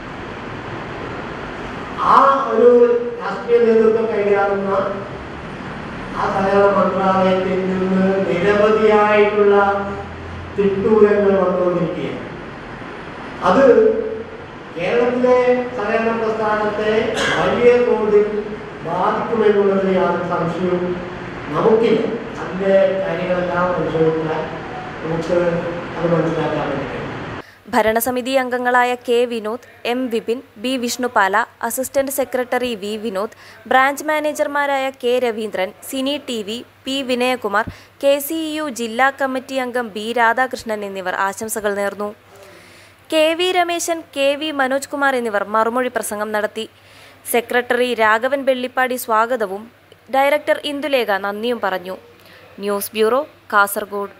ആ ഒരു രാഷ്ട്രീയ നേതൃത്വം കൈകാറുന്ന ആ സഹകരണ മന്ത്രാലയത്തിൽ നിന്ന് നിരവധിയായിട്ടുള്ള തിട്ടൂരങ്ങൾ വന്നുകൊണ്ടിരിക്കുകയാണ് അത് കേരളത്തിലെ സഹകരണ പ്രസ്ഥാനത്തെ വലിയ തോതിൽ ബാധിക്കുമെന്നുള്ളതിൽ യാതൊരു സംശയവും നമുക്കില്ല അതിൻ്റെ കാര്യങ്ങളെല്ലാം പരിശോധിച്ചാൽ നമുക്ക് അത് മനസ്സിലാക്കാൻ വേണ്ടി കഴിയും ഭരണസമിതി അംഗങ്ങളായ K Vinod M Vipin B Vishnupala assistant secretary V Vinod branch മാനേജർമാരായ K Raveendran Sini T V P Vinayakumar K C U ജില്ലാ കമ്മിറ്റി അംഗം ബി രാധാകൃഷ്ണൻ എന്നിവർ ആശംസകൾ നേർന്നു K V Rameshan K V Manoj Kumar എന്നിവർ മറുമൊഴി പ്രസംഗം നടത്തി സെക്രട്ടറി രാഘവൻ വെള്ളിപ്പാടി സ്വാഗതവും ഡയറക്ടർ ഇന്ദുലേഖ നന്ദിയും പറഞ്ഞു news bureau Kasaragod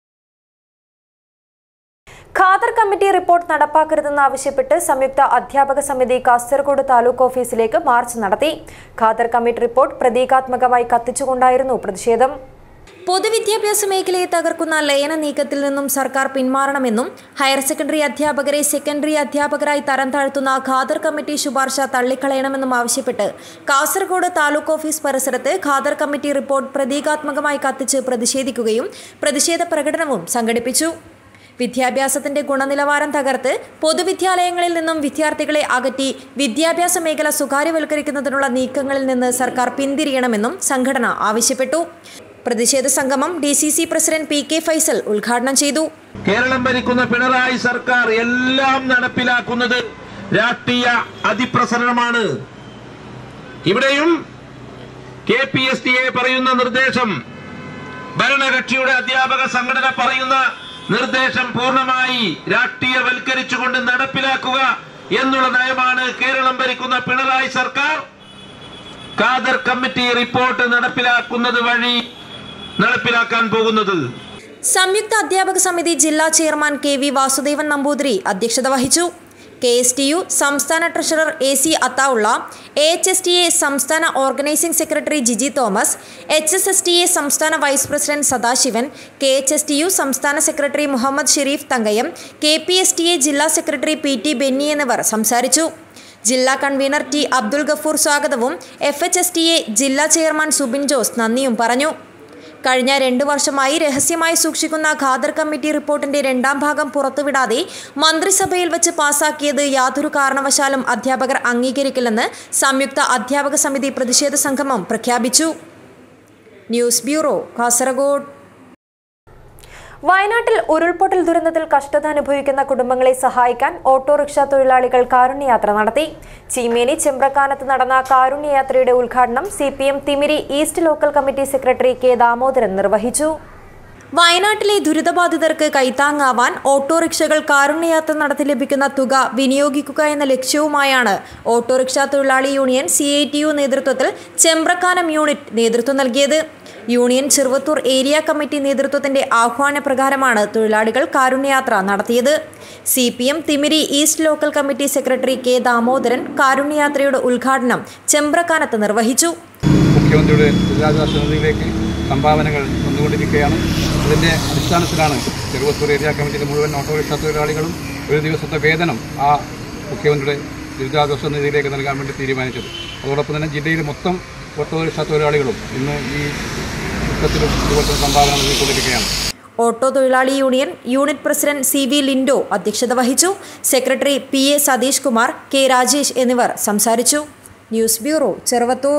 Khader committee report നടപ്പാക്കരുതെന്നാവശ്യപ്പെട്ട് സംയുക്ത അധ്യാപക സമിതി കാസർഗോഡ് താലൂക്ക് ഓഫീസിലേക്ക് മാർച്ച് നടത്തി ഖാദർ കമ്മിറ്റി റിപ്പോർട്ട് പ്രതീകാത്മകമായി കത്തിച്ചുകൊണ്ടായിരുന്നു പ്രതിഷേധം പൊതുവിദ്യാഭ്യാസ മേഖലയെ തകർക്കുന്ന ലയന നീക്കത്തിൽ നിന്നും സർക്കാർ പിന്മാറണമെന്നും ഹയർ സെക്കൻഡറി അധ്യാപകരെ സെക്കൻഡറി അധ്യാപകരായി തരം താഴ്ത്തുന്ന ഖാദർ കമ്മിറ്റി ശുപാർശ തള്ളിക്കളയണമെന്നും ആവശ്യപ്പെട്ട് കാസർഗോഡ് താലൂക്ക് ഓഫീസ് പരിസരത്ത് ഖാദർ കമ്മിറ്റി റിപ്പോർട്ട് പ്രതീകാത്മകമായി കത്തിച്ച് പ്രതിഷേധിക്കുകയും പ്രതിഷേധ പ്രകടനവും സംഘടിപ്പിച്ചു വിദ്യാഭ്യാസത്തിന്റെ ഗുണനിലവാരം തകർത്ത് പൊതുവിദ്യാലയങ്ങളിൽ നിന്നും വിദ്യാർത്ഥികളെ അകറ്റി വിദ്യാഭ്യാസ മേഖല സ്വകാര്യവൽക്കരിക്കുന്നതിനുള്ള നീക്കങ്ങളിൽ നിന്ന് സർക്കാർ പിന്തിരിയണമെന്നും സംഘടന ആവശ്യപ്പെട്ടു പ്രതിഷേധ സംഗമം D C C president P K Faisal ഉദ്ഘാടനം ചെയ്തു കേരളം ഭരിക്കുന്ന പിണറായി സർക്കാർ എല്ലാം നടപ്പിലാക്കുന്നത് രാഷ്ട്രീയ അതിപ്രസരണമാണ് ഇവിടെയും K P S T A പറയുന്ന നിർദ്ദേശം ഭരണകക്ഷിയുടെ അധ്യാപക സംഘടന പറയുന്ന നിർദ്ദേശം പൂർണ്ണമായി രാഷ്ട്രീയവൽക്കരിച്ചുകൊണ്ട് നടപ്പിലാക്കുക എന്നുള്ള നയമാണ് കേരളം ഭരിക്കുന്ന പിണറായി സർക്കാർ ഖാദർ കമ്മിറ്റി റിപ്പോർട്ട് നടപ്പിലാക്കുന്നത് വഴി നടപ്പിലാക്കാൻ പോകുന്നത് സംയുക്ത അധ്യാപക സമിതി ജില്ലാ chairman K V Vasudevan Namboothiri അധ്യക്ഷത വഹിച്ചു കെ എസ് ടി യു സംസ്ഥാന treasurer A C Athaulla A H S T A സംസ്ഥാന organising secretary Jiji Thomas H S S T A സംസ്ഥാന vice president Sadashivan K H S T U സംസ്ഥാന secretary Muhammad Shareef Thankayam K P S T A ജില്ലാ secretary P T Benny എന്നിവർ സംസാരിച്ചു ജില്ലാ convener T Abdul Gafoor സ്വാഗതവും F H S T A ജില്ലാ chairman Subin Jose നന്ദിയും പറഞ്ഞു കഴിഞ്ഞ രണ്ടു വർഷമായി രഹസ്യമായി സൂക്ഷിക്കുന്ന ഖാദർ കമ്മിറ്റി റിപ്പോർട്ടിന്റെ രണ്ടാം ഭാഗം പുറത്തുവിടാതെ മന്ത്രിസഭയിൽ വെച്ച് പാസാക്കിയത് യാതൊരു കാരണവശാലും അധ്യാപകർ അംഗീകരിക്കില്ലെന്ന് സംയുക്ത അധ്യാപക സമിതി പ്രതിഷേധ സംഗമം പ്രഖ്യാപിച്ചു ന്യൂസ് ബ്യൂറോ കാസർഗോഡ് വയനാട്ടിൽ ഉരുൾപൊട്ടൽ ദുരന്തത്തിൽ കഷ്ടത അനുഭവിക്കുന്ന കുടുംബങ്ങളെ സഹായിക്കാൻ ഓട്ടോറിക്ഷ തൊഴിലാളികൾ കാരുണ്യയാത്ര നടത്തി ചീമേനി ചെമ്പ്രക്കാനത്ത് നടന്ന കാരുണ്യയാത്രയുടെ ഉദ്ഘാടനം C P M Thimiri east local committee secretary K Damodaran നിർവഹിച്ചു വയനാട്ടിലെ ദുരിതബാധിതർക്ക് കൈത്താങ്ങാവാൻ ഓട്ടോറിക്ഷകൾ കാരുണ്യയാത്ര നടത്തി ലഭിക്കുന്ന തുക വിനിയോഗിക്കുക എന്ന ലക്ഷ്യവുമായാണ് ഓട്ടോറിക്ഷ തൊഴിലാളി union C I T U നേതൃത്വത്തിൽ ചെമ്പ്രക്കാനം യൂണിറ്റ് നേതൃത്വം നൽകിയത് യൂണിയൻ ചെറുവത്തൂർ ഏരിയ കമ്മിറ്റി നേതൃത്വത്തിന്റെ ആഹ്വാനപ്രകാരമാണ് തൊഴിലാളികൾ കാരുണ്യയാത്ര നടത്തിയത് C P M Thimiri east local committee secretary K Damodaran കാരുണ്യയാത്രയുടെ ഉദ്ഘാടനം ചെമ്പ്രക്കാനത്ത് നിർവഹിച്ചു മുഖ്യമന്ത്രിയുടെ ദുരിതാശ്വാസ നിധിയിലേക്ക് സംഭാവനകൾ വന്നുകൊണ്ടിരിക്കുകയാണ് അതിൻ്റെ അടിസ്ഥാനത്തിലാണ് ചെറുവത്തൂർ ഏരിയ കമ്മിറ്റിയിലെ മുഴുവൻ ഓട്ടോറിക്ഷ തൊഴിലാളികളും ഒരു ദിവസത്തെ വേതനം ആ മുഖ്യമന്ത്രിയുടെ ദുരിതാശ്വാസ നിധിയിലേക്ക് നൽകാൻ വേണ്ടി തീരുമാനിച്ചത് അതോടൊപ്പം തന്നെ ജില്ലയിലെ മൊത്തം ഓട്ടോറിക്ഷ തൊഴിലാളികളും ഇന്ന് ഈ ദുഃഖത്തിലും ഇതുപോലത്തെ സംഭാവന നൽകിക്കൊണ്ടിരിക്കുകയാണ് ഓട്ടോ തൊഴിലാളി union unit president C V Lindo അധ്യക്ഷത വഹിച്ചു secretary P A Satheesh Kumar K Rajesh എന്നിവർ സംസാരിച്ചു ന്യൂസ് ബ്യൂറോ ചെറുവത്തൂർ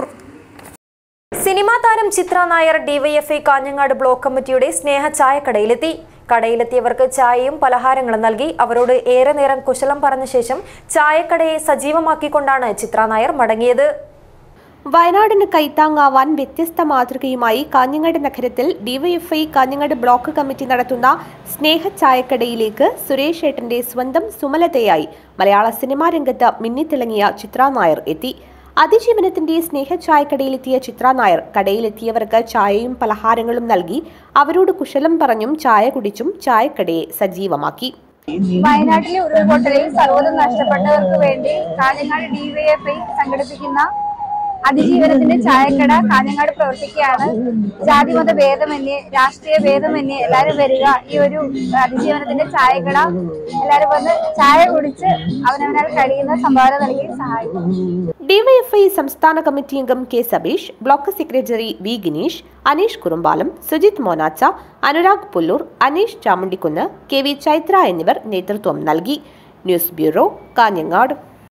സിനിമാ താരം ചിത്ര നായർ ഡിവൈഎഫ്ഐ കാഞ്ഞങ്ങാട് ബ്ലോക്ക് കമ്മിറ്റിയുടെ സ്നേഹ ചായക്കടയിലെത്തി കടയിലെത്തിയവർക്ക് ചായയും പലഹാരങ്ങളും നൽകി അവരോട് ഏറെ നേരം കുശലം പറഞ്ഞ ശേഷം ചായക്കടയെ സജീവമാക്കിക്കൊണ്ടാണ് ചിത്ര നായർ മടങ്ങിയത് വയനാടിന് കൈത്താങ്ങാവാൻ വ്യത്യസ്ത മാതൃകയുമായി കാഞ്ഞങ്ങാട് നഗരത്തിൽ ഡിവൈഎഫ്ഐ കാഞ്ഞങ്ങാട് ബ്ലോക്ക് കമ്മിറ്റി നടത്തുന്ന സ്നേഹ ചായക്കടയിലേക്ക് സുരേഷ് ഏട്ടന്റെ സ്വന്തം സുമലതയായി മലയാള സിനിമാ രംഗത്ത് മിന്നിത്തിളങ്ങിയ ചിത്ര നായർ എത്തി അതിജീവനത്തിന്റെ സ്നേഹ ചായക്കടയിലെത്തിയ ചിത്ര നായർ കടയിലെത്തിയവർക്ക് ചായയും പലഹാരങ്ങളും നൽകി അവരോട് കുശലം പറഞ്ഞും ചായ കുടിച്ചും ചായക്കടയെ സജീവമാക്കി വയനാട്ടിലെ ഉരുൾപൊട്ടലിൽ സർവ്വതും നഷ്ടപ്പെട്ടവർക്ക് വേണ്ടി കാഞ്ഞങ്ങാട് ഡിവൈഎഫ്ഐ സംഘടിപ്പിക്കുന്ന അതിജീവനത്തിന്റെ ചായക്കട കാഞ്ഞങ്ങാട് പ്രവർത്തിക്കുകയാണ് ജാതിമത ഭേദമന്യേ രാഷ്ട്രീയ ഭേദമന്യേ എല്ലാവരും വരിക ഈ ഒരു അതിജീവനത്തിന്റെ ചായക്കട എല്ലാവരും വന്ന് ചായ കുടിച്ച് അവനവനാൽ കഴിയുന്ന സംഭാവന നൽകി സഹായിക്കും ഡിവൈഎഫ്ഐ സംസ്ഥാന കമ്മിറ്റി അംഗം K Sabeesh block secretary V Gineesh Aneesh Kurumbalam Sujith Monacha Anurag Pullur Aneesh Chamundikkunnu K V Chaithra എന്നിവർ നേതൃത്വം നൽകി ന്യൂസ് ബ്യൂറോ കാഞ്ഞങ്ങാട്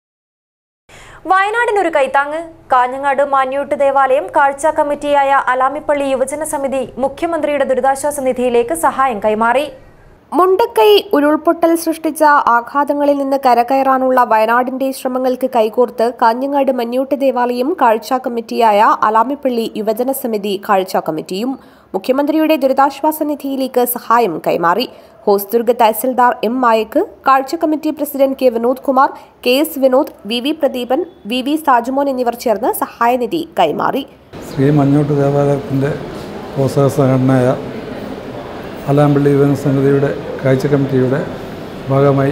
വയനാടിനൊരു കൈത്താങ്ങ് കാഞ്ഞങ്ങാട് മാന്യൂട്ട് ദേവാലയം കാഴ്ച കമ്മിറ്റിയായ അലാമിപ്പള്ളി യുവജന സമിതി മുഖ്യമന്ത്രിയുടെ ദുരിതാശ്വാസ നിധിയിലേക്ക് സഹായം കൈമാറി മുണ്ടക്കൈ ഉരുൾപൊട്ടൽ സൃഷ്ടിച്ച ആഘാതങ്ങളിൽ നിന്ന് കരകയറാനുള്ള വയനാടിന്റെ ശ്രമങ്ങൾക്ക് കൈകോർത്ത് കാഞ്ഞങ്ങാട് മഞ്ഞൂട്ട് ദേവാലയം കാഴ്ച കമ്മിറ്റിയായ അലാമിപ്പള്ളി യുവജന സമിതി കാഴ്ച കമ്മിറ്റിയും മുഖ്യമന്ത്രിയുടെ ദുരിതാശ്വാസ നിധിയിലേക്ക് സഹായം കൈമാറി ഹോസ്ദുർഗ് തഹസിൽദാർ എം മായക്ക് കാഴ്ച committee president K Vinod Kumar K S Vinod V V Pradeepan V V Sajumon എന്നിവർ ചേർന്ന് സഹായനിധി കൈമാറി ശ്രീ മഞ്ഞോട്ട് ദേവാലയത്തിൻ്റെ പ്രോത്സാഹ സംഘടനയായ അലാമ്പള്ളി യുവന സംഗതിയുടെ കാഴ്ച കമ്മിറ്റിയുടെ ഭാഗമായി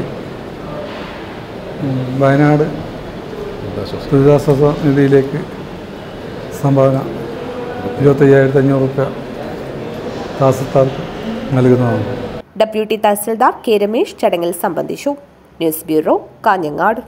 ഉം, വയനാട് ദുരിതാശ്വാസ നിധിയിലേക്ക് സംഭാവന ഇരുപത്തയ്യായിരത്തി അഞ്ഞൂറ് റുപ്യ തഹസിൽദാർക്ക് നൽകുന്നതാണ് ഡെപ്യൂട്ടി തഹസിൽദാർ കെ രമേശ് ചടങ്ങിൽ സംബന്ധിച്ചു ന്യൂസ് ബ്യൂറോ കാഞ്ഞങ്ങാട്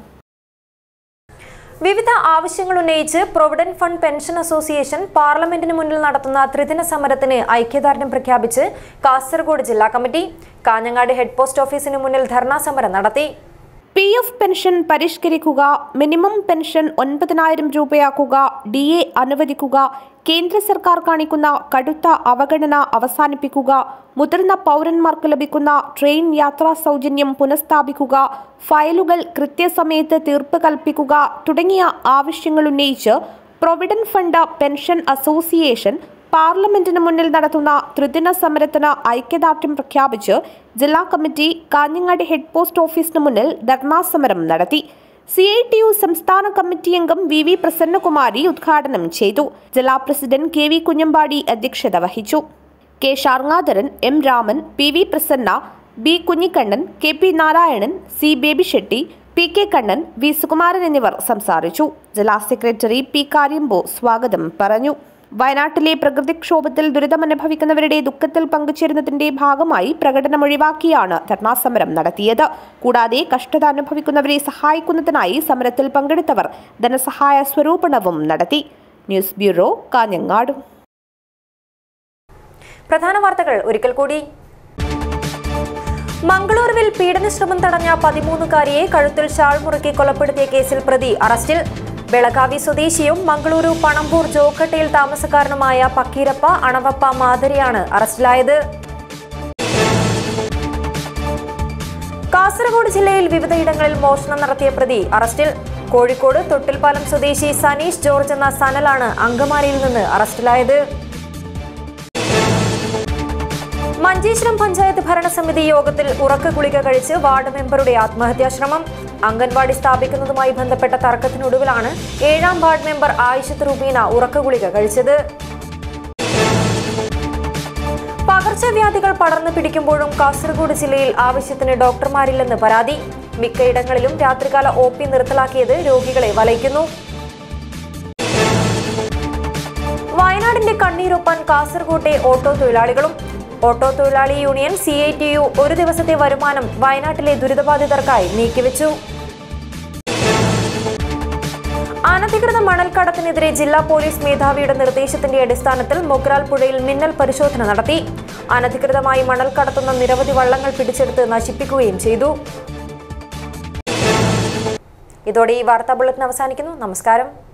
വിവിധ ആവശ്യങ്ങൾ ഉന്നയിച്ച് പ്രൊവിഡന്റ് ഫണ്ട് പെൻഷൻ അസോസിയേഷൻ പാർലമെന്റിന് മുന്നിൽ നടത്തുന്ന ത്രിദിന സമരത്തിന് ഐക്യദാർഢ്യം പ്രഖ്യാപിച്ച് കാസർഗോഡ് ജില്ലാ കമ്മിറ്റി കാഞ്ഞങ്ങാട് ഹെഡ് പോസ്റ്റ് ഓഫീസിന് മുന്നിൽ ധർണാ സമരം നടത്തി പി എഫ് പെൻഷൻ പരിഷ്കരിക്കുക മിനിമം പെൻഷൻ ഒൻപതിനായിരം രൂപയാക്കുക ഡി എ അനുവദിക്കുക കേന്ദ്ര സർക്കാർ കാണിക്കുന്ന കടുത്ത അവഗണന അവസാനിപ്പിക്കുക മുതിർന്ന പൗരന്മാർക്ക് ലഭിക്കുന്ന ട്രെയിൻ യാത്രാ സൗജന്യം പുനഃസ്ഥാപിക്കുക ഫയലുകൾ കൃത്യസമയത്ത് തീർപ്പ് കൽപ്പിക്കുക തുടങ്ങിയ ആവശ്യങ്ങൾ ഉന്നയിച്ച് പ്രൊവിഡന്റ് ഫണ്ട് പെൻഷൻ അസോസിയേഷൻ പാർലമെന്റിന് മുന്നിൽ നടത്തുന്ന ത്രിദിന സമരത്തിന് ഐക്യദാർഢ്യം പ്രഖ്യാപിച്ച് ജില്ലാ കമ്മിറ്റി കാഞ്ഞങ്ങാട് ഹെഡ് പോസ്റ്റ് ഓഫീസിന് മുന്നിൽ ധർണാ സമരം നടത്തി സി ഐ ടി യു സംസ്ഥാന കമ്മിറ്റി അംഗം വി വി പ്രസന്നകുമാരി ഉദ്ഘാടനം ചെയ്തു ജില്ലാ പ്രസിഡന്റ് കെ വി കുഞ്ഞമ്പാടി അധ്യക്ഷത വഹിച്ചു K Sharngadharan M Raman P V Prasanna B Kunhikannan K P Narayanan C Babyshetty P K Kannan V Sukumaran എന്നിവർ സംസാരിച്ചു ജില്ലാ സെക്രട്ടറി പി കാര്യമ്പോ സ്വാഗതം പറഞ്ഞു വയനാട്ടിലെ പ്രകൃതിക്ഷോഭത്തിൽ ദുരിതമനുഭവിക്കുന്നവരുടെ ദുഃഖത്തിൽ പങ്കുചേരുന്നതിന്റെ ഭാഗമായി പ്രകടനം ഒഴിവാക്കിയാണ് ധർണാസമരം നടത്തിയത് കൂടാതെ കഷ്ടത അനുഭവിക്കുന്നവരെ സഹായിക്കുന്നതിനായി സമരത്തിൽ പങ്കെടുത്തവർ ധനസഹായ സ്വരൂപണവും നടത്തി ന്യൂസ് ബ്യൂറോ കാഞ്ഞങ്ങാട് പ്രധാന വാർത്തകൾ ഒരിക്കൽ കൂടി മംഗളൂരുവിൽ പീഡനശ്രമം തടഞ്ഞ പതിമൂന്നുകാരിയെ കഴുത്തിൽ ഷാൾ മുറുക്കി കൊലപ്പെടുത്തിയ കേസിൽ പ്രതി അറസ്റ്റിൽ ಬೆಳಗಾವಿ സ്വദേശിയും മംഗളൂരു പണമ്പൂർ ജോക്കട്ടയിൽ താമസക്കാരനുമായ പക്കീരപ്പ അണവപ്പ മാതരിയാണ് അറസ്റ്റിലായത് കാസർഗോഡ് ജില്ലയിൽ വിവിധയിടങ്ങളിൽ മോഷണം നടത്തിയ പ്രതി അറസ്റ്റിൽ കോഴിക്കോട് തൊട്ടിൽപ്പാലം സ്വദേശി സനീഷ് ജോർജ് എന്ന സനലാണ് അങ്കമാലിയിൽ നിന്ന് അറസ്റ്റിലായത് മഞ്ചേശ്വരം പഞ്ചായത്ത് ഭരണസമിതി യോഗത്തിൽ ഉറക്ക ഗുളിക കഴിച്ച് വാർഡ് മെമ്പറുടെ ആത്മഹത്യാശ്രമം അംഗൻവാടി സ്ഥാപിക്കുന്നതുമായി ബന്ധപ്പെട്ട തർക്കത്തിനൊടുവിലാണ് ഏഴാം വാർഡ് മെമ്പർ ആയിഷത്ത് റുബീന ഉറക്ക ഗുളിക കഴിച്ചത് പകർച്ചവ്യാധികൾ പടർന്നു പിടിക്കുമ്പോഴും കാസർഗോഡ് ജില്ലയിൽ ആവശ്യത്തിന് ഡോക്ടർമാരില്ലെന്ന് പരാതി മിക്കയിടങ്ങളിലും രാത്രികാല ഒ പി നിർത്തലാക്കിയത് രോഗികളെ വലയ്ക്കുന്നു വയനാടിന്റെ കണ്ണീരൊപ്പാൻ കാസർകോട്ടെ ഓട്ടോ തൊഴിലാളികളും ഓട്ടോ തൊഴിലാളി union C I T U ഒരു ദിവസത്തെ വരുമാനം വയനാട്ടിലെ ദുരിതബാധിതർക്കായി നീക്കിവെച്ചു അനധികൃത മണൽക്കടത്തിനെതിരെ ജില്ലാ പോലീസ് മേധാവിയുടെ നിർദ്ദേശത്തിന്റെ അടിസ്ഥാനത്തിൽ മൊഗ്രാൽ പുഴയിൽ മിന്നൽ പരിശോധന നടത്തി അനധികൃതമായി മണൽ കടത്തുന്ന നിരവധി വള്ളങ്ങൾ പിടിച്ചെടുത്ത് നശിപ്പിക്കുകയും ചെയ്തു ഇതോടെ ഈ വാർത്താ ബുള്ളറ്റിൻ അവസാനിക്കുന്നു നമസ്കാരം